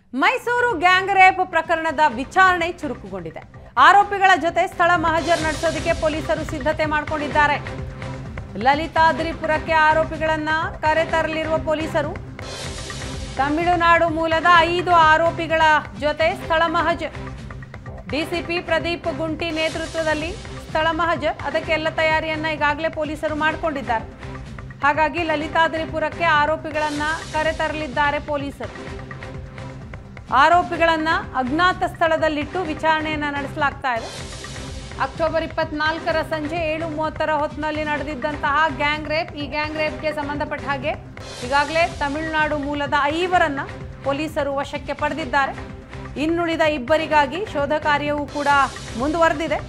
Mysuru gang rape ಪ್ರಕರಣದ ವಿಚಾರಣೆ ಚುರುಕುಗೊಂಡಿದೆ ಆರೋಪಿಗಳ ಜೊತೆ ಸ್ಥಳ ಮಹಜರ್ ನಡೆಸೋದಕ್ಕೆ ಪೊಲೀಸರು ಸಿದ್ಧತೆ ಮಾಡಿಕೊಂಡಿದ್ದಾರೆ ಲಲಿತಾದ್ರಿಪುರಕ್ಕೆ ಆರೋಪಿಗಳನ್ನ ಕರೆತರಲಿರುವ ಪೊಲೀಸರು ತಮಿಳುನಾಡು ಮೂಲದ ಐದು ಆರೋಪಿಗಳ ಜೊತೆ ಸ್ಥಳ ಮಹಜರ್ ಡಿಸಿಪಿ ಪ್ರದೀಪ್ ಗುಂಟಿ ನೇತೃತ್ವದಲ್ಲಿ ಸ್ಥಳ ಮಹಜರ್ ಅದಕ್ಕೆಲ್ಲ ತಯಾರಿಯನ್ನ ಈಗಾಗಲೇ ಪೊಲೀಸರು ಮಾಡಿಕೊಂಡಿದ್ದಾರೆ ಹಾಗಾಗಿ ಲಲಿತಾದ್ರಿಪುರಕ್ಕೆ ಆರೋಪಿಗಳನ್ನ ಕರೆತರಲಿದ್ದಾರೆ ಪೊಲೀಸರು ಆರೋಪಿಗಳನ್ನ ಅಜ್ಞಾತ ಸ್ಥಳದಲ್ಲಿಟ್ಟು ವಿಚಾರಣೆಯನ್ನ ನಡೆಸಲಾಗ್ತಾ ಇದೆ ಅಕ್ಟೋಬರ್ ಇಪ್ಪತ್ನಾಲ್ಕರ ಸಂಜೆ ಏಳು ಮೂವತ್ತರ ಹೊತ್ತಿನಲ್ಲಿ ನಡೆದಿದ್ದಂತಹ ಗ್ಯಾಂಗ್ ರೇಪ್ ಈ ಗ್ಯಾಂಗ್ ರೇಪ್ಗೆ ಸಂಬಂಧಪಟ್ಟ ಹಾಗೆ ಈಗಾಗಲೇ ತಮಿಳುನಾಡು ಮೂಲದ ಐವರನ್ನ ಪೊಲೀಸರು ವಶಕ್ಕೆ ಪಡೆದಿದ್ದಾರೆ ಇನ್ನುಳಿದ ಇಬ್ಬರಿಗಾಗಿ ಶೋಧ ಕಾರ್ಯವೂ ಕೂಡ ಮುಂದುವರೆದಿದೆ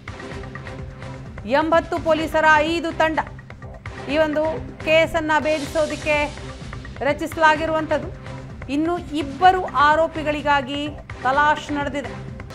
ಎಂಬತ್ತು ಪೊಲೀಸರ ಐದು ತಂಡ ಈ ಒಂದು ಕೇಸನ್ನು ಭೇದಿಸೋದಕ್ಕೆ ರಚಿಸಲಾಗಿರುವಂಥದ್ದು ಇನ್ನು ಇಬ್ಬರು ಆರೋಪಿಗಳಿಗಾಗಿ ತಲಾಶ್ ನಡೆದಿದೆ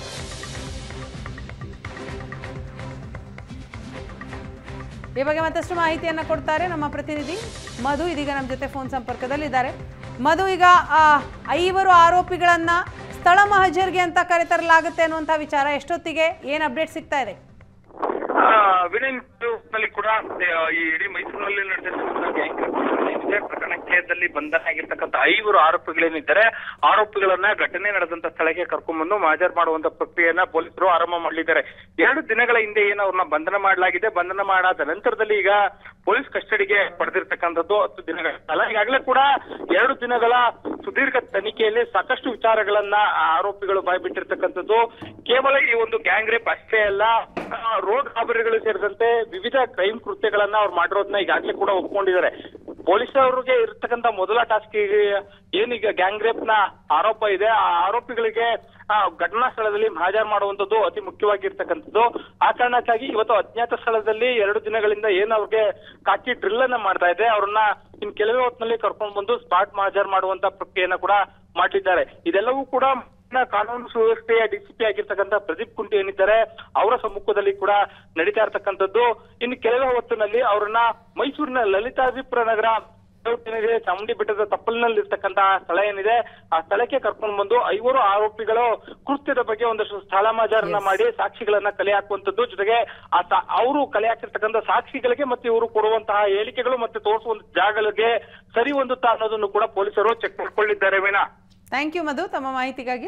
ಈ ಬಗ್ಗೆ ಮತ್ತಷ್ಟು ಮಾಹಿತಿಯನ್ನ ಕೊಡ್ತಾರೆ ನಮ್ಮ ಪ್ರತಿನಿಧಿ ಮಧು ಇದೀಗ ನಮ್ಮ ಜೊತೆ ಫೋನ್ ಸಂಪರ್ಕದಲ್ಲಿದ್ದಾರೆ ಮಧು ಈಗ ಆ, ಐವರು ಆರೋಪಿಗಳನ್ನ ಸ್ಥಳ ಮಹಜರ್ಗೆ ಅಂತ ಕರೆತರಲಾಗುತ್ತೆ ಅನ್ನುವಂಥ ವಿಚಾರ ಎಷ್ಟೊತ್ತಿಗೆ ಏನ್ ಅಪ್ಡೇಟ್ ಸಿಗ್ತಾ ಇದೆ ಆ, ವಿನಯ್ ನಲ್ಲಿ ಕೂಡ ಆ, ಈ ಇಡೀ ಮೈಸೂರಿನಲ್ಲಿ ನಡೆದಿರ್ತಕ್ಕಂಥ ಗ್ಯಾಂಗ್ ಏನಿದೆ ಪ್ರಕರಣಕ್ಕೆ ಬಂಧನ ಆಗಿರ್ತಕ್ಕಂಥ ಐವರು ಆರೋಪಿಗಳೇನಿದ್ದಾರೆ ಆರೋಪಿಗಳನ್ನ ಘಟನೆ ನಡೆದಂತ ಸ್ಥಳಕ್ಕೆ ಕರ್ಕೊಂಡ್ಬಂದು ಮಹಾಜರ್ ಮಾಡುವಂತ ಪ್ರಕ್ರಿಯೆಯನ್ನ ಪೊಲೀಸರು ಆರಂಭ ಮಾಡಲಿದ್ದಾರೆ ಎರಡು ದಿನಗಳ ಹಿಂದೆ ಏನು ಅವ್ರನ್ನ ಬಂಧನ ಮಾಡಲಾಗಿದೆ ಬಂಧನ ಮಾಡಾದ ನಂತರದಲ್ಲಿ ಈಗ ಪೊಲೀಸ್ ಕಸ್ಟಡಿಗೆ ಪಡೆದಿರ್ತಕ್ಕಂಥದ್ದು ಹತ್ತು ದಿನಗಳ ಕಾಲ ಈಗಾಗಲೇ ಕೂಡ ಎರಡು ದಿನಗಳ ಸುದೀರ್ಘ ತನಿಖೆಯಲ್ಲಿ ಸಾಕಷ್ಟು ವಿಚಾರಗಳನ್ನ ಆ ಆರೋಪಿಗಳು ಬಾಯ್ಬಿಟ್ಟಿರ್ತಕ್ಕಂಥದ್ದು ಕೇವಲ ಈ ಒಂದು ಗ್ಯಾಂಗ್ ರೇಪ್ ಅಷ್ಟೇ ಅಲ್ಲ ಆ, ರೋಡ್ ರಾಬರಿಗಳು ಸೇರಿದಂತೆ ವಿವಿಧ ಕ್ರೈಮ್ ಕೃತ್ಯಗಳನ್ನ ಅವ್ರು ಮಾಡಿರೋದನ್ನ ಈಗಾಗಲೇ ಕೂಡ ಒಪ್ಕೊಂಡಿದ್ದಾರೆ ಪೊಲೀಸರಿಗೆ ಇರ್ತಕ್ಕಂಥ ಮೊದಲ ಟಾಸ್ಕ್ ಏನೀಗ ಗ್ಯಾಂಗ್ ರೇಪ್ ನ ಆರೋಪ ಇದೆ ಆ ಆರೋಪಿಗಳಿಗೆ ಆ, ಘಟನಾ ಸ್ಥಳದಲ್ಲಿ ಹಾಜರು ಮಾಡುವಂತದ್ದು ಅತಿ ಮುಖ್ಯವಾಗಿರ್ತಕ್ಕಂಥದ್ದು ಆ ಕಾರಣಕ್ಕಾಗಿ ಇವತ್ತು ಅಜ್ಞಾತ ಸ್ಥಳದಲ್ಲಿ ಎರಡು ದಿನಗಳಿಂದ ಏನ್ ಅವ್ರಿಗೆ ಕಾಕಿ ಡ್ರಿಲ್ ಅನ್ನ ಮಾಡ್ತಾ ಇದೆ ಅವ್ರನ್ನ ಇನ್ ಕೆಲವೇ ಹೊತ್ತಿನಲ್ಲಿ ಕರ್ಕೊಂಡು ಬಂದು ಸ್ಪಾಟ್ ಮಹಾಜರ್ ಮಾಡುವಂತ ಪ್ರಕ್ರಿಯೆಯನ್ನ ಕೂಡ ಮಾಡಲಿದ್ದಾರೆ ಇದೆಲ್ಲವೂ ಕೂಡ ನ ಕಾನೂನು ಸುವ್ಯವಸ್ಥೆಯ ಡಿಸಿಪಿ ಆಗಿರ್ತಕ್ಕಂಥ ಪ್ರದೀಪ್ ಕುಂಟಿ ಏನಿದ್ದಾರೆ ಅವರ ಸಮ್ಮುಖದಲ್ಲಿ ಕೂಡ ನಡೀತಾ ಇರ್ತಕ್ಕಂಥದ್ದು ಇನ್ನು ಕೆಲವೇ ಹೊತ್ತಿನಲ್ಲಿ ಅವರನ್ನ ಮೈಸೂರಿನ ಲಲಿತಾದಿಪುರ ನಗರ ಏನಿದೆ ಚಾಮುಂಡಿ ಬೆಟ್ಟದ ತಪ್ಪಲಿನಲ್ಲಿ ಇರ್ತಕ್ಕಂತಹ ಸ್ಥಳ ಏನಿದೆ ಆ ಸ್ಥಳಕ್ಕೆ ಕರ್ಕೊಂಡು ಬಂದು ಐವರು ಆರೋಪಿಗಳು ಕೃತ್ಯದ ಬಗ್ಗೆ ಒಂದಷ್ಟು ಸ್ಥಳ ಮಾಜಾರನ್ನ ಮಾಡಿ ಸಾಕ್ಷಿಗಳನ್ನ ಕಲೆ ಹಾಕುವಂತದ್ದು ಜೊತೆಗೆ ಆ ಸಾ- ಅವರು ಕಲೆ ಹಾಕಿರ್ತಕ್ಕಂಥ ಸಾಕ್ಷಿಗಳಿಗೆ ಮತ್ತೆ ಇವರು ಕೊಡುವಂತಹ ಹೇಳಿಕೆಗಳು ಮತ್ತೆ ತೋರಿಸುವಂತ ಜಾಗಗಳಿಗೆ ಸರಿ ಹೊಂದುತ್ತಾ ಅನ್ನೋದನ್ನು ಕೂಡ ಪೊಲೀಸರು ಚೆಕ್ ಮಾಡ್ಕೊಳ್ಳಿದ್ದಾರೆ ವೀಣಾ ಥ್ಯಾಂಕ್ ಯು ಮಧು ತಮ್ಮ ಮಾಹಿತಿಗಾಗಿ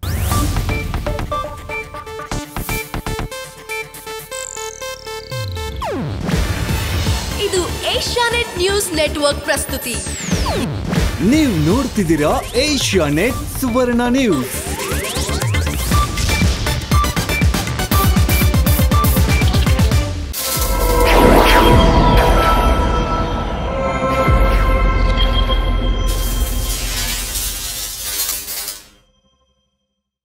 ಇದು ಏಷ್ಯಾನೆಟ್ ನ್ಯೂಸ್ ನೆಟ್ವರ್ಕ್ ಪ್ರಸ್ತುತಿ ನೀವು ನೋಡ್ತಿದ್ದೀರಾ ಏಷ್ಯಾ ನೆಟ್ ಸುವರ್ಣ ನ್ಯೂಸ್